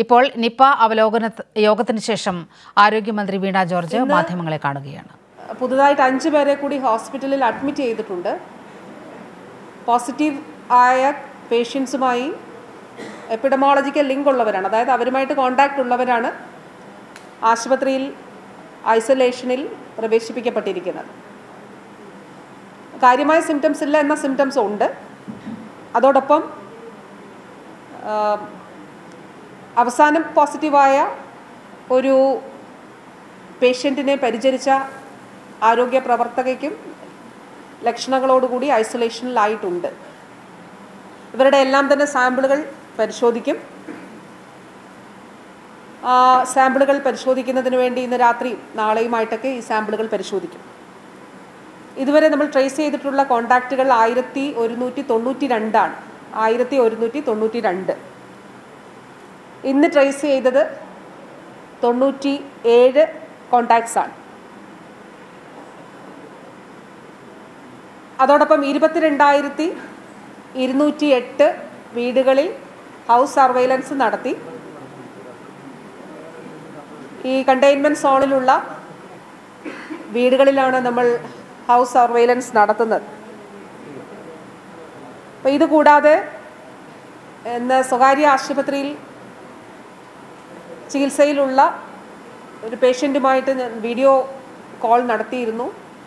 ഇപ്പോൾ നിപ അവലോകന യോഗത്തിന് ശേഷം ആരോഗ്യമന്ത്രി വീണ ജോർജ് മാധ്യമങ്ങളെ കാണുകയാണ് പുതുതായിട്ട് അഞ്ച് പേരെ കൂടി ഹോസ്പിറ്റലിൽ അഡ്മിറ്റ് ചെയ്തിട്ടുണ്ട് പോസിറ്റീവ് ആയ പേഷ്യൻസുമായി എപ്പിഡമോളജിക്കൽ ലിങ്ക് ഉള്ളവരാണ് അതായത് അവരുമായിട്ട് കോണ്ടാക്റ്റ് ഉള്ളവരാണ് ആശുപത്രിയിൽ ഐസൊലേഷനിൽ പ്രവേശിപ്പിക്കപ്പെട്ടിരിക്കുന്നത് കാര്യമായ സിംറ്റംസ് ഇല്ല എന്ന സിംറ്റംസ് ഉണ്ട് അതോടൊപ്പം ആ, അവസാനം പോസിറ്റീവായ ഒരു പേഷ്യൻറ്റിനെ പരിചരിച്ച ആരോഗ്യ പ്രവർത്തകയ്ക്കും ലക്ഷണങ്ങളോടുകൂടി ഐസൊലേഷനിലായിട്ടുണ്ട് ഇവരുടെ എല്ലാം തന്നെ സാമ്പിളുകൾ പരിശോധിക്കും ആ സാമ്പിളുകൾ പരിശോധിക്കുന്നതിന് വേണ്ടി ഇന്ന് രാത്രിയും നാളെയുമായിട്ടൊക്കെ ഈ സാമ്പിളുകൾ പരിശോധിക്കും ഇതുവരെ നമ്മൾ ട്രേസ് ചെയ്തിട്ടുള്ള കോണ്ടാക്റ്റുകൾ ആയിരത്തി ഒരുന്നൂറ്റി തൊണ്ണൂറ്റി രണ്ടാണ് ആയിരത്തി ഒരുന്നൂറ്റി തൊണ്ണൂറ്റി രണ്ട് ഇന്ന് ട്രേസ് ചെയ്തത് തൊണ്ണൂറ്റി ഏഴ് കോണ്ടാക്ട്സ് ആണ് അതോടൊപ്പം ഇരുപത്തിരണ്ടായിരത്തി ഇരുന്നൂറ്റി എട്ട് വീടുകളിൽ ഹൗസ് സർവൈലൻസ് നടത്തി ഈ കണ്ടെയ്ൻമെൻറ്റ് സോണിലുള്ള വീടുകളിലാണ് നമ്മൾ ഹൗസ് സർവൈലൻസ് നടത്തുന്നത് അപ്പോൾ ഇത് കൂടാതെ ഇന്ന് സ്വകാര്യ ആശുപത്രിയിൽ ചികിത്സയിലുള്ള ഒരു പേഷ്യൻറ്റുമായിട്ട് ഞാൻ വീഡിയോ കോൾ നടത്തിയിരുന്നു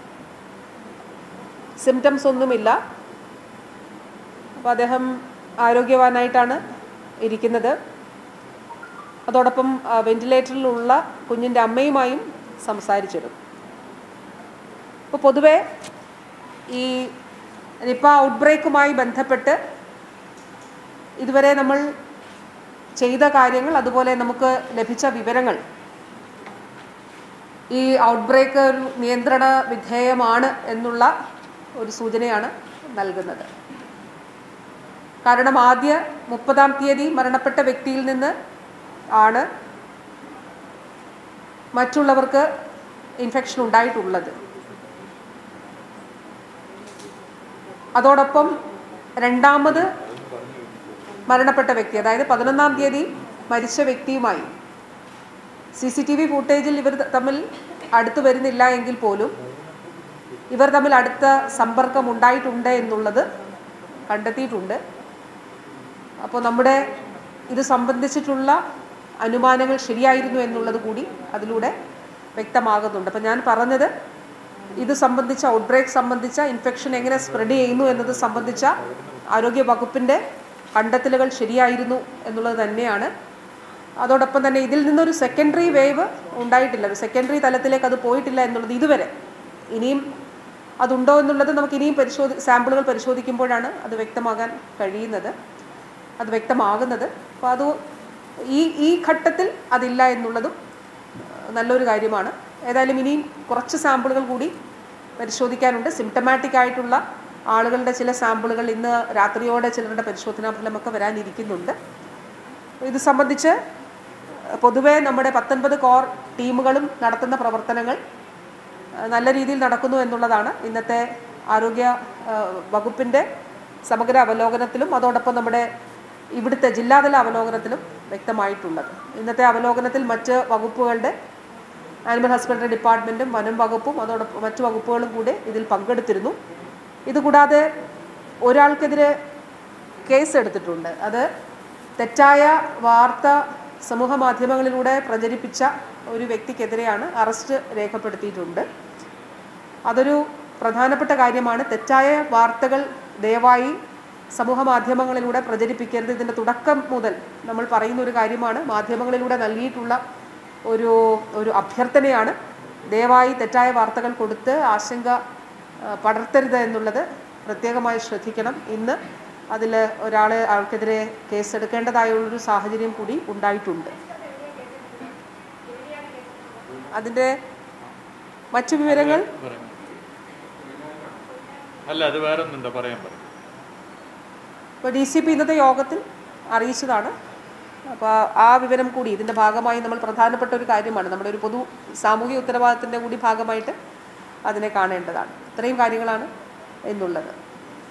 സിംറ്റംസ് ഒന്നുമില്ല അപ്പോൾ അദ്ദേഹം ആരോഗ്യവാനായിട്ടാണ് ഇരിക്കുന്നത് അതോടൊപ്പം ആ, വെന്റിലേറ്ററിലുള്ള കുഞ്ഞിൻ്റെ അമ്മയുമായും സംസാരിച്ചിരുന്നു അപ്പോൾ പൊതുവെ ഈ നിപ്പ ഔട്ട്ബ്രേക്കുമായി ബന്ധപ്പെട്ട് ഇതുവരെ നമ്മൾ ചെയ്ത കാര്യങ്ങൾ അതുപോലെ നമുക്ക് ലഭിച്ച വിവരങ്ങൾ ഈ ഔട്ട്ബ്രേക്ക് ഒരു നിയന്ത്രണ വിധേയമാണ് എന്നുള്ള ഒരു സൂചനയാണ് നൽകുന്നത് കാരണം ആദ്യ മുപ്പതാം തീയതി മരണപ്പെട്ട വ്യക്തിയിൽ നിന്ന് ആണ് മറ്റുള്ളവർക്ക് ഇൻഫെക്ഷൻ ഉണ്ടായിട്ടുള്ളത് അതോടൊപ്പം രണ്ടാമത് മരണപ്പെട്ട വ്യക്തി അതായത് പതിനൊന്നാം തീയതി മരിച്ച വ്യക്തിയുമായി സി സി ടി വി ഫുട്ടേജിൽ ഇവർ തമ്മിൽ അടുത്ത് വരുന്നില്ല എങ്കിൽ പോലും ഇവർ തമ്മിൽ അടുത്ത സമ്പർക്കം ഉണ്ടായിട്ടുണ്ട് എന്നുള്ളത് കണ്ടെത്തിയിട്ടുണ്ട് അപ്പോൾ നമ്മുടെ ഇത് സംബന്ധിച്ചിട്ടുള്ള അനുമാനങ്ങൾ ശരിയായിരുന്നു എന്നുള്ളത് കൂടി അതിലൂടെ വ്യക്തമാകുന്നുണ്ട് അപ്പം ഞാൻ പറഞ്ഞത് ഇത് സംബന്ധിച്ച ഔട്ട്ബ്രേക്ക് സംബന്ധിച്ച ഇൻഫെക്ഷൻ എങ്ങനെ സ്പ്രെഡ് ചെയ്യുന്നു എന്നത് സംബന്ധിച്ച ആരോഗ്യ വകുപ്പിൻ്റെ കണ്ടെത്തലുകൾ ശരിയായിരുന്നു എന്നുള്ളത് തന്നെയാണ് അതോടൊപ്പം തന്നെ ഇതിൽ നിന്നൊരു സെക്കൻഡറി വേവ് ഉണ്ടായിട്ടില്ല ഒരു സെക്കൻഡറി തലത്തിലേക്ക് അത് പോയിട്ടില്ല എന്നുള്ളത് ഇതുവരെ ഇനിയും അതുണ്ടോ എന്നുള്ളത് നമുക്ക് ഇനിയും പരിശോധി സാമ്പിളുകൾ പരിശോധിക്കുമ്പോഴാണ് അത് വ്യക്തമാകാൻ കഴിയുന്നത് അത് വ്യക്തമാകുന്നത് അപ്പോൾ അത് ഈ ഈ ഘട്ടത്തിൽ അതില്ല എന്നുള്ളതും ഏഹ്, നല്ലൊരു കാര്യമാണ് ഏതായാലും ഇനിയും കുറച്ച് സാമ്പിളുകൾ കൂടി പരിശോധിക്കാനുണ്ട് സിംറ്റമാറ്റിക് ആയിട്ടുള്ള ആളുകളുടെ ചില സാമ്പിളുകൾ ഇന്ന് രാത്രിയോടെ ചിലരുടെ പരിശോധനാ ഫലമൊക്കെ വരാനിരിക്കുന്നുണ്ട് ഇത് സംബന്ധിച്ച് പൊതുവെ നമ്മുടെ പത്തൊൻപത് കോർ ടീമുകളും നടത്തുന്ന പ്രവർത്തനങ്ങൾ ഏഹ്, നല്ല രീതിയിൽ നടക്കുന്നു എന്നുള്ളതാണ് ഇന്നത്തെ ആരോഗ്യ ഏഹ്, വകുപ്പിൻ്റെ സമഗ്ര അവലോകനത്തിലും അതോടൊപ്പം നമ്മുടെ ഇവിടുത്തെ ജില്ലാതല അവലോകനത്തിലും വ്യക്തമായിട്ടുള്ളത് ഇന്നത്തെ അവലോകനത്തിൽ മറ്റ് വകുപ്പുകളുടെ ആനിമൽ ഹസ്ബൻഡറി ഡിപ്പാർട്ട്മെൻറ്റും വനം വകുപ്പും അതോടൊപ്പം മറ്റു വകുപ്പുകളും കൂടെ ഇതിൽ പങ്കെടുത്തിരുന്നു ഇതുകൂടാതെ ഒരാൾക്കെതിരെ കേസ് എടുത്തിട്ടുണ്ട് അത് തെറ്റായ വാർത്ത സമൂഹ മാധ്യമങ്ങളിലൂടെ പ്രചരിപ്പിച്ച ഒരു വ്യക്തിക്കെതിരെയാണ് അറസ്റ്റ് രേഖപ്പെടുത്തിയിട്ടുണ്ട് അതൊരു പ്രധാനപ്പെട്ട കാര്യമാണ് തെറ്റായ വാർത്തകൾ ദയവായി സമൂഹ മാധ്യമങ്ങളിലൂടെ പ്രചരിപ്പിക്കരുത് ഇതിൻ്റെ തുടക്കം മുതൽ നമ്മൾ പറയുന്ന ഒരു കാര്യമാണ് മാധ്യമങ്ങളിലൂടെ നൽകിയിട്ടുള്ള ഒരു ഒരു അഭ്യർത്ഥനയാണ് ദയവായി തെറ്റായ വാർത്തകൾ കൊടുത്ത് ആശങ്ക ആ, പടർത്തരുത് എന്നുള്ളത് പ്രത്യേകമായി ശ്രദ്ധിക്കണം ഇന്ന് അതിൽ ഒരാളെ ആൾക്കെതിരെ കേസെടുക്കേണ്ടതായുള്ളൊരു സാഹചര്യം കൂടി ഉണ്ടായിട്ടുണ്ട് അതിൻ്റെ മറ്റു വിവരങ്ങൾ അല്ല അത് വേറെ ഒന്നുണ്ടോ പറയാൻ പറയും ഇപ്പോൾ ഡി സി പി ഇന്നത്തെ യോഗത്തിൽ അറിയിച്ചതാണ് അപ്പോൾ ആ വിവരം കൂടി ഇതിൻ്റെ ഭാഗമായി നമ്മൾ പ്രധാനപ്പെട്ട ഒരു കാര്യമാണ് നമ്മുടെ ഒരു പൊതു സാമൂഹിക ഉത്തരവാദിത്തത്തിൻ്റെ കൂടി ഭാഗമായിട്ട് അതിനെ കാണേണ്ടതാണ് ഇത്രയും കാര്യങ്ങളാണ് എന്നുള്ളത്